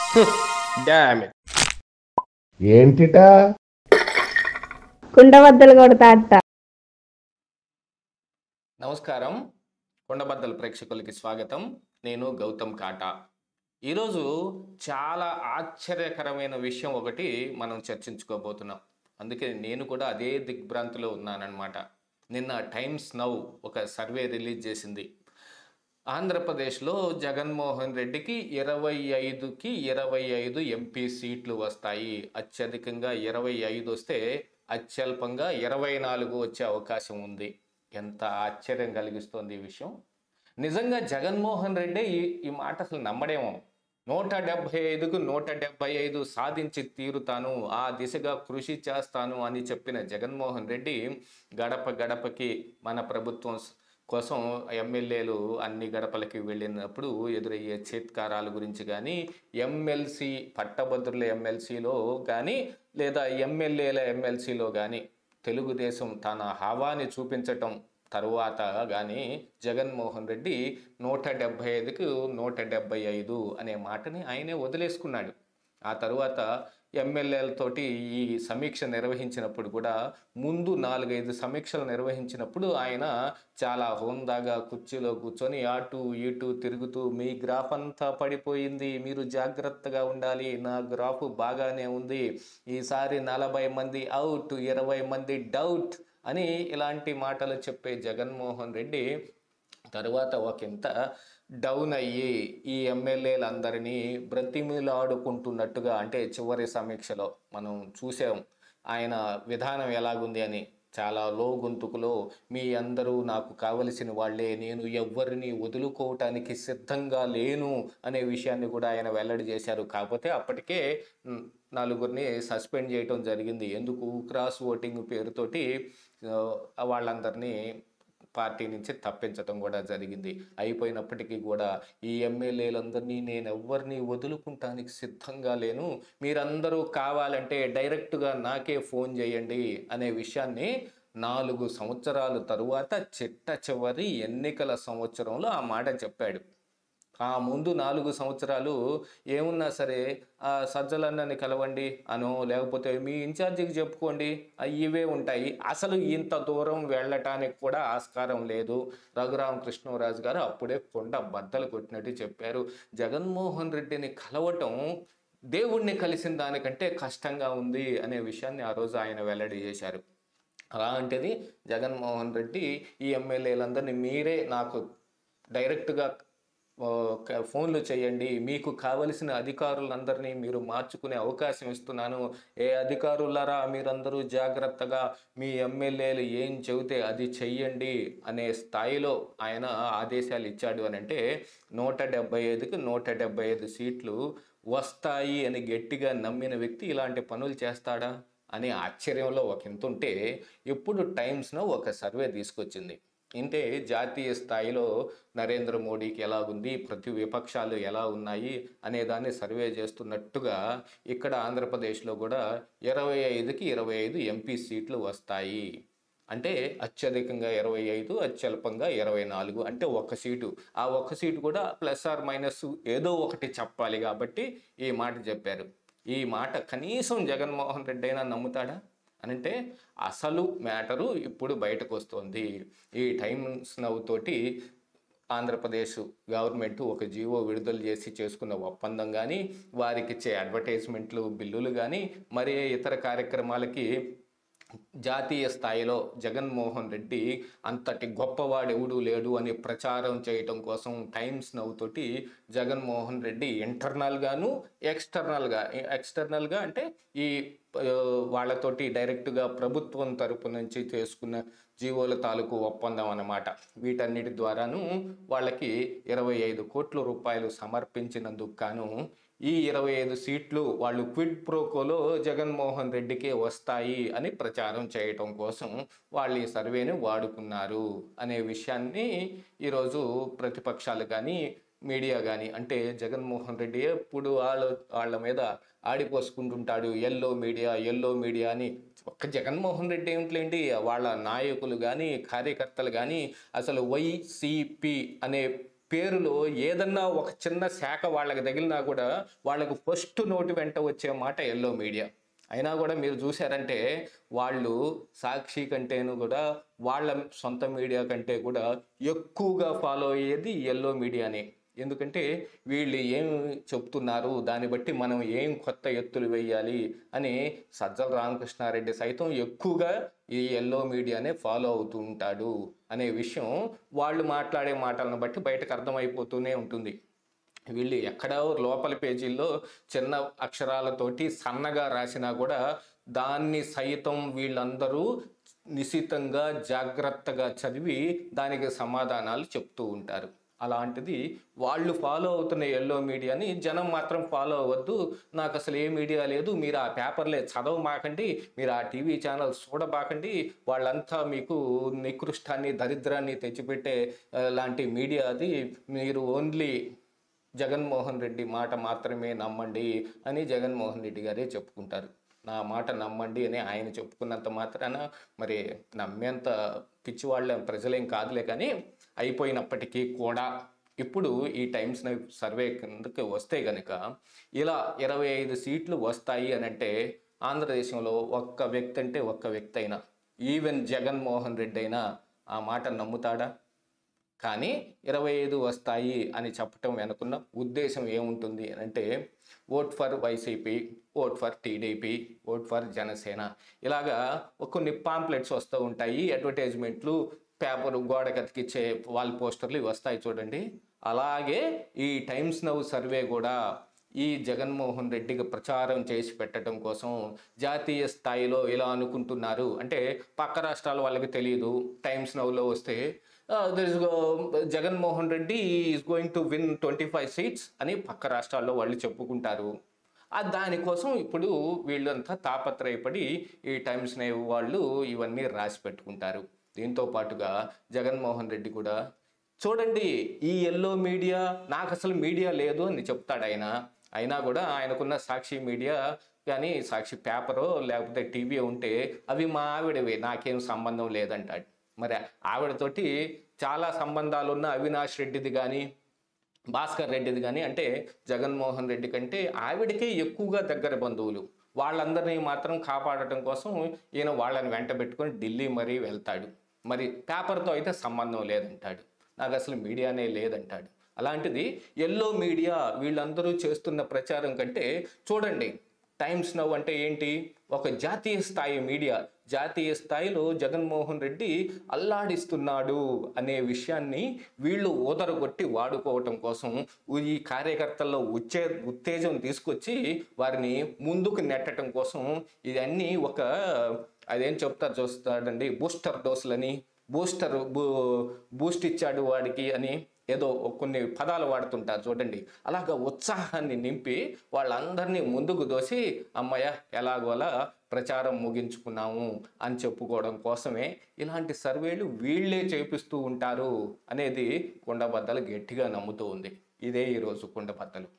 damn it ఏంటిటా కుండబద్దలు కొడతా అట్ట నమస్కారం కొండబద్దల ప్రేక్షకులకి స్వాగతం నేను గౌతమ్ కాటా ఈరోజు చాలా ఆశ్చర్యకరమైన విషయం ఒకటి మనం చర్చించుకోబోతున్నాం అందుకే నేను కూడా అదే దిగ్భ్రాంతిలో ఉన్నానన్నమాట నిన్న టైమ్స్ నౌ ఒక సర్వే రిలీజ్ చేసింది ఆంధ్రప్రదేశ్లో జగన్మోహన్ రెడ్డికి ఇరవై ఐదుకి ఇరవై ఐదు ఎంపీ సీట్లు వస్తాయి అత్యధికంగా ఇరవై ఐదు వస్తే అత్యల్పంగా ఇరవై నాలుగు వచ్చే అవకాశం ఉంది ఎంత ఆశ్చర్యం కలిగిస్తోంది ఈ విషయం నిజంగా జగన్మోహన్ రెడ్డి ఈ ఈ మాట అసలు నమ్మడేమో నూట డెబ్బై ఐదుకు నూట డెబ్బై ఐదు సాధించి తీరుతాను ఆ దిశగా కృషి చేస్తాను అని చెప్పిన జగన్మోహన్ రెడ్డి గడప గడపకి మన ప్రభుత్వం స- కోసం ఎమ్మెల్యేలు అన్ని గడపలకి వెళ్ళినప్పుడు ఎదురయ్యే చేత్కారాల గురించి కానీ ఎమ్మెల్సీ పట్టభద్రుల ఎమ్మెల్సీలో కానీ లేదా ఎమ్మెల్యేల ఎమ్మెల్సీలో కానీ తెలుగుదేశం తన హవాని చూపించటం తరువాత కానీ జగన్మోహన్ రెడ్డి నూట డెబ్బై ఐదుకు నూట డెబ్బై ఐదు అనే మాటని ఆయనే వదిలేసుకున్నాడు ఆ తరువాత ఎమ్మెల్యేలతోటి ఈ సమీక్ష నిర్వహించినప్పుడు కూడా ముందు నాలుగైదు సమీక్షలు నిర్వహించినప్పుడు ఆయన చాలా హోందాగా కుర్చీలో కూర్చొని అటు ఇటు తిరుగుతూ మీ గ్రాఫ్ అంతా పడిపోయింది మీరు జాగ్రత్తగా ఉండాలి నా గ్రాఫ్ బాగానే ఉంది ఈసారి నలభై మంది అవుట్ ఇరవై మంది డౌట్ అని ఇలాంటి మాటలు చెప్పే జగన్మోహన్ రెడ్డి తరువాత ఒకంత డౌన్ అయ్యి ఈ ఎమ్మెల్యేలందరినీ బ్రతిమిలాడుకుంటున్నట్టుగా అంటే చివరి సమీక్షలో మనం చూసాం ఆయన విధానం ఎలాగుంది అని చాలా లో గొంతుకులో మీ అందరూ నాకు కావలసిన వాళ్ళే నేను ఎవ్వరిని వదులుకోవటానికి సిద్ధంగా లేను అనే విషయాన్ని కూడా ఆయన వెల్లడి చేశారు కాకపోతే అప్పటికే మ్, నలుగురిని సస్పెండ్ చేయటం జరిగింది ఎందుకు క్రాస్ ఓటింగ్ పేరుతోటి ఆ, వాళ్ళందరినీ పార్టీ నుంచి తప్పించడం కూడా జరిగింది అయిపోయినప్పటికీ కూడా ఈ ఎమ్మెల్యేలందరినీ నేను ఎవరిని వదులుకుంటానికి సిద్ధంగా లేను మీరందరూ కావాలంటే డైరెక్ట్గా నాకే ఫోన్ చేయండి అనే విషయాన్ని నాలుగు సంవత్సరాల తరువాత చిట్ట చివరి ఎన్నికల సంవత్సరంలో ఆ మాట చెప్పాడు ఆ ముందు నాలుగు సంవత్సరాలు ఏమున్నా సరే ఆ సజ్జలన్నని కలవండి అనో లేకపోతే మీ ఇన్ఛార్జికి చెప్పుకోండి ఆ ఇవే ఉంటాయి అసలు ఇంత దూరం వెళ్ళటానికి కూడా ఆస్కారం లేదు రఘురామ కృష్ణరాజు గారు అప్పుడే కొండ బద్దలు కొట్టినట్టు చెప్పారు జగన్మోహన్ రెడ్డిని కలవటం దేవుణ్ణి కలిసిన దానికంటే కష్టంగా ఉంది అనే విషయాన్ని ఆ రోజు ఆయన వెల్లడి చేశారు అలాంటిది జగన్మోహన్ రెడ్డి ఈ ఎమ్మెల్యేలందరినీ మీరే నాకు డైరెక్ట్గా ఆ, క- ఫోన్లు చేయండి మీకు కావలసిన అధికారులందరినీ మీరు మార్చుకునే అవకాశం ఇస్తున్నాను ఏ అధికారులారా మీరందరూ జాగ్రత్తగా మీ ఎమ్మెల్యేలు ఏం చెబితే అది చెయ్యండి అనే స్థాయిలో ఆయన ఆదేశాలు ఇచ్చాడు అని అంటే నూట డెబ్బై ఐదుకి నూట డెబ్బై ఐదు సీట్లు వస్తాయి అని గట్టిగా నమ్మిన వ్యక్తి ఇలాంటి పనులు చేస్తాడా అనే ఆశ్చర్యంలో ఒక ఇంత ఉంటే ఇప్పుడు టైమ్స్లో ఒక సర్వే తీసుకొచ్చింది అంటే జాతీయ స్థాయిలో నరేంద్ర మోడీకి ఎలా ఉంది ప్రతి విపక్షాలు ఎలా ఉన్నాయి అనే దాన్ని సర్వే చేస్తున్నట్టుగా ఇక్కడ ఆంధ్రప్రదేశ్లో కూడా ఇరవై ఐదుకి ఇరవై ఐదు ఎంపీ సీట్లు వస్తాయి అంటే అత్యధికంగా ఇరవై ఐదు అత్యల్పంగా ఇరవై నాలుగు అంటే ఒక సీటు ఆ ఒక్క సీటు కూడా ప్లస్ ఆర్ మైనస్ ఏదో ఒకటి చెప్పాలి కాబట్టి ఈ మాట చెప్పారు ఈ మాట కనీసం జగన్మోహన్ రెడ్డి అయినా నమ్ముతాడా అనంటే అసలు మ్యాటరు ఇప్పుడు బయటకు వస్తుంది ఈ టైమ్స్ నవ్ తోటి ఆంధ్రప్రదేశ్ గవర్నమెంట్ ఒక జీవో విడుదల చేసి చేసుకున్న ఒప్పందం కానీ వారికి ఇచ్చే అడ్వర్టైజ్మెంట్లు బిల్లులు కానీ మరి ఇతర కార్యక్రమాలకి జాతీయ స్థాయిలో జగన్మోహన్ రెడ్డి అంతటి గొప్పవాడెవడు లేడు అని ప్రచారం చేయటం కోసం టైమ్స్ నవ్వుతోటి జగన్మోహన్ రెడ్డి ఇంటర్నల్గాను ఎక్స్టర్నల్గా ఎక్స్టర్నల్గా అంటే ఈ ఆ, వాళ్ళతోటి డైరెక్ట్గా ప్రభుత్వం తరపు నుంచి చేసుకున్న జీవోల తాలూకు ఒప్పందం అన్నమాట వీటన్నిటి ద్వారాను వాళ్ళకి ఇరవై ఐదు కోట్ల రూపాయలు సమర్పించినందుకు గాను ఈ ఇరవై ఐదు సీట్లు వాళ్ళు క్విడ్ ప్రోకోలో జగన్మోహన్ రెడ్డికే వస్తాయి అని ప్రచారం చేయటం కోసం వాళ్ళు ఈ సర్వేని వాడుకున్నారు అనే విషయాన్ని ఈరోజు ప్రతిపక్షాలు కానీ మీడియా కానీ అంటే జగన్మోహన్ రెడ్డి ఎప్పుడు వాళ్ళ వాళ్ళ మీద ఆడిపోసుకుంటుంటాడు ఎల్లో మీడియా ఎల్లో మీడియా అని ఒక్క జగన్మోహన్ రెడ్డి ఏమిట్లేండి వాళ్ళ నాయకులు కానీ కార్యకర్తలు కానీ అసలు వైసీపీ అనే పేరులో ఏదన్నా ఒక చిన్న శాఖ వాళ్ళకి తగిలినా కూడా వాళ్ళకు ఫస్ట్ నోటి వెంట వచ్చే మాట ఎల్లో మీడియా అయినా కూడా మీరు చూశారంటే వాళ్ళు సాక్షి కంటేను కూడా వాళ్ళ సొంత మీడియా కంటే కూడా ఎక్కువగా ఫాలో అయ్యేది ఎల్లో మీడియానే ఎందుకంటే వీళ్ళు ఏం చెప్తున్నారు దాన్ని బట్టి మనం ఏం కొత్త ఎత్తులు వేయాలి అని సజ్జల రామకృష్ణారెడ్డి సైతం ఎక్కువగా ఈ ఎల్లో మీడియానే ఫాలో అవుతూ ఉంటాడు అనే విషయం వాళ్ళు మాట్లాడే మాటలను బట్టి బయటకు అర్థమైపోతూనే ఉంటుంది వీళ్ళు ఎక్కడో లోపల పేజీల్లో చిన్న అక్షరాలతోటి సన్నగా రాసినా కూడా దాన్ని సైతం వీళ్ళందరూ నిశితంగా జాగ్రత్తగా చదివి దానికి సమాధానాలు చెప్తూ ఉంటారు అలాంటిది వాళ్ళు ఫాలో అవుతున్న ఎల్లో మీడియాని జనం మాత్రం ఫాలో అవ్వద్దు నాకు అసలు ఏ మీడియా లేదు మీరు ఆ పేపర్లే చదవమాకండి మీరు ఆ టీవీ ఛానల్స్ చూడబాకండి వాళ్ళంతా మీకు నికృష్టాన్ని దరిద్రాన్ని తెచ్చిపెట్టే ఆ, లాంటి మీడియా అది మీరు ఓన్లీ జగన్మోహన్ రెడ్డి మాట మాత్రమే నమ్మండి అని జగన్మోహన్ రెడ్డి గారే చెప్పుకుంటారు నా మాట నమ్మండి అని ఆయన చెప్పుకున్నంత మాత్రాన మరి నమ్మేంత పిచ్చివాళ్ళ ప్రజలేం కాదులే కానీ అయిపోయినప్పటికీ కూడా ఇప్పుడు ఈ టైమ్స్ నైవ్ సర్వే కిందకి వస్తే గనుక ఇలా ఇరవై ఐదు సీట్లు వస్తాయి అని అంటే ఆంధ్రదేశంలో ఒక్క వ్యక్తి అంటే ఒక్క వ్యక్తి అయినా ఈవెన్ జగన్మోహన్ రెడ్డి అయినా ఆ మాట నమ్ముతాడా కానీ ఇరవై ఐదు వస్తాయి అని చెప్పటం వెనుకున్న ఉద్దేశం ఏముంటుంది అని అంటే vote for YCP vote for TDP vote for Janasena ఇలాగా కొన్ని పాంప్లెట్స్ వస్తూ ఉంటాయి అడ్వర్టైజ్మెంట్లు పేపర్ గోడకి అతికిచ్చే వాల్ పోస్టర్లు ఇవి వస్తాయి చూడండి అలాగే ఈ టైమ్స్ నవ్ సర్వే కూడా ఈ జగన్మోహన్ రెడ్డికి ప్రచారం చేసి పెట్టడం కోసం జాతీయ స్థాయిలో ఇలా అనుకుంటున్నారు అంటే పక్క రాష్ట్రాల వాళ్ళకి తెలియదు టైమ్స్ నవ్లో వస్తే there is Jaganmohan Reddy is going to win twenty five seats అని పక్క రాష్ట్రాల్లో వాళ్ళు చెప్పుకుంటారు ఆ దానికోసం ఇప్పుడు వీళ్ళంతా తాపత్రయపడి ఈ టైమ్స్ నేవ్ వాళ్ళు ఇవన్నీ రాసి పెట్టుకుంటారు దీంతో పాటుగా జగన్మోహన్ రెడ్డి కూడా చూడండి ఈ ఎల్లో మీడియా నాకు అసలు మీడియా లేదు అని చెప్తాడు ఆయన అయినా కూడా ఆయనకున్న సాక్షి మీడియా కానీ సాక్షి పేపరు లేకపోతే టీవీ ఉంటే అవి మా ఆవిడవి నాకేం సంబంధం లేదంటాడు మరి ఆవిడతోటి చాలా సంబంధాలు ఉన్న అవినాష్ రెడ్డిది కానీ భాస్కర్ రెడ్డిది కానీ అంటే జగన్మోహన్ రెడ్డి కంటే ఆవిడకే ఎక్కువగా దగ్గర బంధువులు వాళ్ళందరినీ మాత్రం కాపాడటం కోసం ఈయన వాళ్ళని వెంట పెట్టుకొని ఢిల్లీ మరీ వెళ్తాడు మరి పేపర్తో అయితే సంబంధం లేదంటాడు నాకు అసలు మీడియానే లేదంటాడు అలాంటిది ఎల్లో మీడియా వీళ్ళందరూ చేస్తున్న ప్రచారం కంటే చూడండి టైమ్స్ నవ్ అంటే ఏంటి ఒక జాతీయ స్థాయి మీడియా జాతీయ స్థాయిలో జగన్మోహన్ రెడ్డి అల్లాడిస్తున్నాడు అనే విషయాన్ని వీళ్ళు ఊదరగొట్టి వాడుకోవటం కోసం ఈ కార్యకర్తల్లో ఉచ్చే ఉత్తేజం తీసుకొచ్చి వారిని ముందుకు నెట్టడం కోసం ఇవన్నీ ఒక అదేం చెప్తారు చూస్తాడండి బూస్టర్ డోసులని బూస్టర్ బూ బూస్ట్ ఇచ్చాడు వాడికి అని ఏదో కొన్ని పదాలు వాడుతుంటారు చూడండి అలాగ ఉత్సాహాన్ని నింపి వాళ్ళందరినీ ముందుకు దోసి అమ్మయ్య ఎలాగోలా ప్రచారం ముగించుకున్నాము అని చెప్పుకోవడం కోసమే ఇలాంటి సర్వేలు వీళ్ళే చేపిస్తూ ఉంటారు అనేది కుండబద్దలు గట్టిగా నమ్ముతూ ఉంది ఇదే ఈరోజు కుండబద్దలు